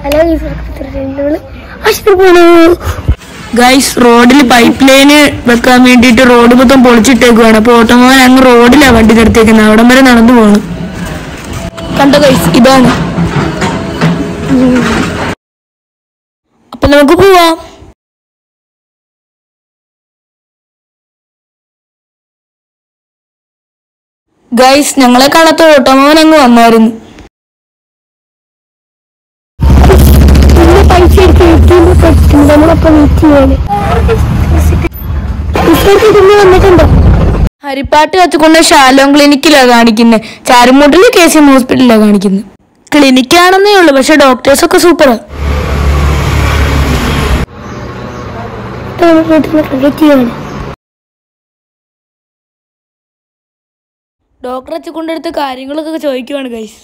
hello ഈ നമ്മള് ആശുപത്രി പോണു ഗൈസ് റോഡിൽ പൈപ്പ് ലൈന് വെക്കാൻ വേണ്ടിയിട്ട് റോഡ് മൊത്തം പൊളിച്ചിട്ടേക്കുവാണ് അപ്പൊ ഓട്ടോമോൻ അങ്ങ് റോഡിലാണ് വണ്ടി നിർത്തിയേക്കുന്നത് അവിടം വരെ നടന്നു പോകണം കണ്ടോ ഗൈസ് ഇതാണ് അപ്പൊ നമുക്ക് പോവാം ഗൈസ് ഞങ്ങളെ കാണാത്ത ഓട്ടോമോൻ അങ്ങ് വന്നായിരുന്നു പിന്നെ പൈസ എടുത്ത് എത്തിയുമ്പോ പറ്റും നമ്മളൊപ്പം വെയിറ്റ് ചെയ്യാണ് റിസൾട്ട് ഇന്ന് വന്നിട്ടുണ്ടോ ഹരിപ്പാട്ട് വെച്ചുകൊണ്ട് ഷാലോം ക്ലിനിക്കിലാണ് കാണിക്കുന്നത് ചാരുമൂട്ടിൽ കെ സി എം ഹോസ്പിറ്റലിലാണ് കാണിക്കുന്നത് ക്ലിനിക്കാണെന്നേ ഉള്ളൂ പക്ഷെ ഡോക്ടേഴ്സ് ഒക്കെ സൂപ്പറാ നമ്മൾ വീട്ടിൽ നിന്ന് വെയിറ്റ് ചെയ്യാണ് ഡോക്ടർ വെച്ചുകൊണ്ടെടുത്ത് കാര്യങ്ങളൊക്കെ ചോദിക്കുവാണ് ഗൈസ്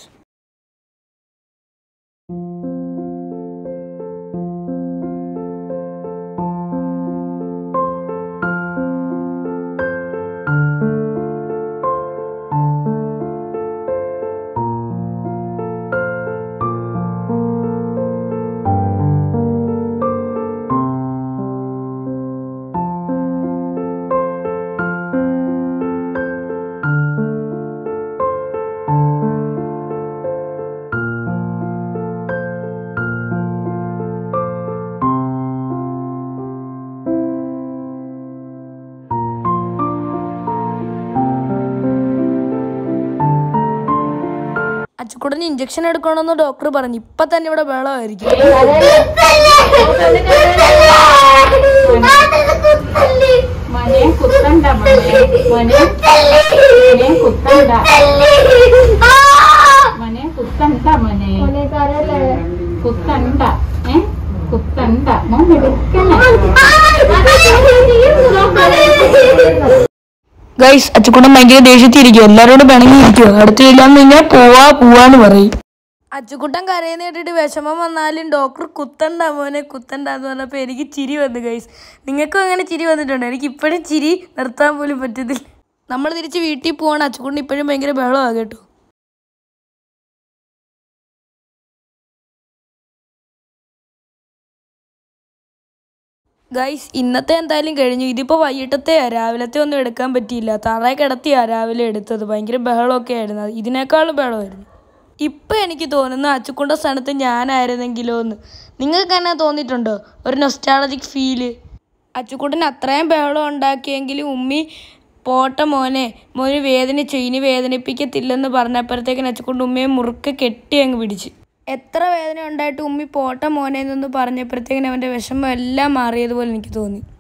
അച്ചുക്കുടന് ഇഞ്ചക്ഷൻ എടുക്കണമെന്ന് ഡോക്ടർ പറഞ്ഞു ഇപ്പൊ തന്നെ ഇവിടെ വെള്ളമായിരിക്കും മനെ കുത്തണ്ട മനെ മനെ മനെ കുത്തണ്ട മനെ കുത്തണ്ട മനെ കുത്തണ്ട ഏ കുത്തണ്ട മോൻ എടുക്കണേ ഗൈസ് അച്ചുക്കുടൻ ഭയങ്കര ദേഷ്യത്തിരിക്കും എല്ലാരോടും പിണങ്ങിയിരിക്കുക അടുത്ത് ചെല്ലാന്ന് കഴിഞ്ഞാൽ പോവാ പോവാന്ന് പറയും അച്ചുക്കുട്ടൻ കരയുന്ന കേട്ടിട്ട് വിഷമം വന്നാലും ഡോക്ടർ കുത്തണ്ട മോനെ കുത്തണ്ട എന്ന് പറഞ്ഞപ്പോൾ എനിക്ക് ചിരി വന്നു ഗൈസ് നിങ്ങൾക്കും അങ്ങനെ ചിരി വന്നിട്ടുണ്ടോ എനിക്ക് ഇപ്പോഴും ചിരി നിർത്താൻ പോലും പറ്റത്തില്ല നമ്മൾ തിരിച്ച് വീട്ടിൽ പോവാണ് അച്ചുക്കുട്ടൻ ഇപ്പോഴും ഭയങ്കര ബഹളമാണ് കേട്ടോ ഗൈസ് ഇന്നത്തെ എന്തായാലും കഴിഞ്ഞു ഇതിപ്പോൾ വൈകിട്ടത്തെയാ രാവിലത്തെ ഒന്നും എടുക്കാൻ പറ്റിയില്ല തറയെ കിടത്തിയാ രാവിലെ എടുത്തത് ഭയങ്കര ബഹളമൊക്കെ ആയിരുന്നു അത് ഇതിനേക്കാളും ബഹളമായിരുന്നു ഇപ്പം എനിക്ക് തോന്നുന്നു അച്ചുക്കുണ്ട സ്ഥാനത്ത് ഞാനായിരുന്നെങ്കിലോ എന്ന് നിങ്ങൾക്ക് തന്നെ തോന്നിയിട്ടുണ്ടോ ഒരു നൊസ്റ്റാളജിക് ഫീല് അച്ചുക്കുട്ടൻ അത്രയും ബഹളം ഉണ്ടാക്കിയെങ്കിലും ഉമ്മി പോട്ട മോനെ മോന് വേദനിച്ചു ഇനി വേദനിപ്പിക്കത്തില്ലെന്ന് പറഞ്ഞപ്പോഴത്തേക്കിന് അച്ചുക്കുണ്ട് ഉമ്മയെ മുറുക്കെ കെട്ടി അങ്ങ് പിടിച്ച് എത്ര വേദന ഉണ്ടായിട്ട് ഉമ്മി പോട്ട മോനെ എന്നൊന്ന് പറഞ്ഞപ്പോഴത്തേക്കിന് അവൻ്റെ വിഷമം എല്ലാം മാറിയതുപോലെ എനിക്ക് തോന്നി